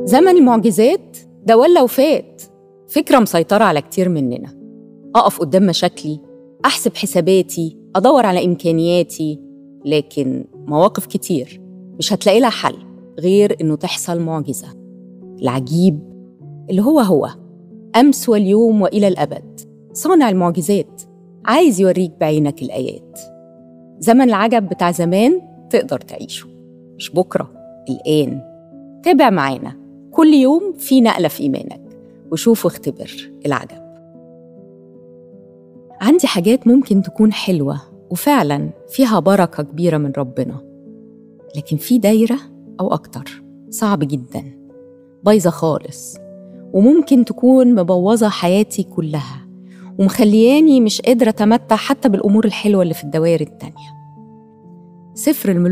زمن المعجزات ده ولا وفات فكرة مسيطرة على كتير مننا أقف قدام مشاكلي أحسب حساباتي أدور على إمكانياتي لكن مواقف كتير مش هتلاقي لها حل غير إنه تحصل معجزة العجيب اللي هو هو أمس واليوم وإلى الأبد صانع المعجزات عايز يوريك بعينك الآيات زمن العجب بتاع زمان تقدر تعيشه مش بكرة الآن تابع معانا كل يوم في نقلة في إيمانك وشوف واختبر العجب عندي حاجات ممكن تكون حلوة وفعلا فيها بركة كبيرة من ربنا لكن في دايرة أو أكتر صعب جدا بايظة خالص وممكن تكون مبوظة حياتي كلها ومخلياني مش قادرة أتمتع حتى بالأمور الحلوة اللي في الدوائر التانية سفر الملوك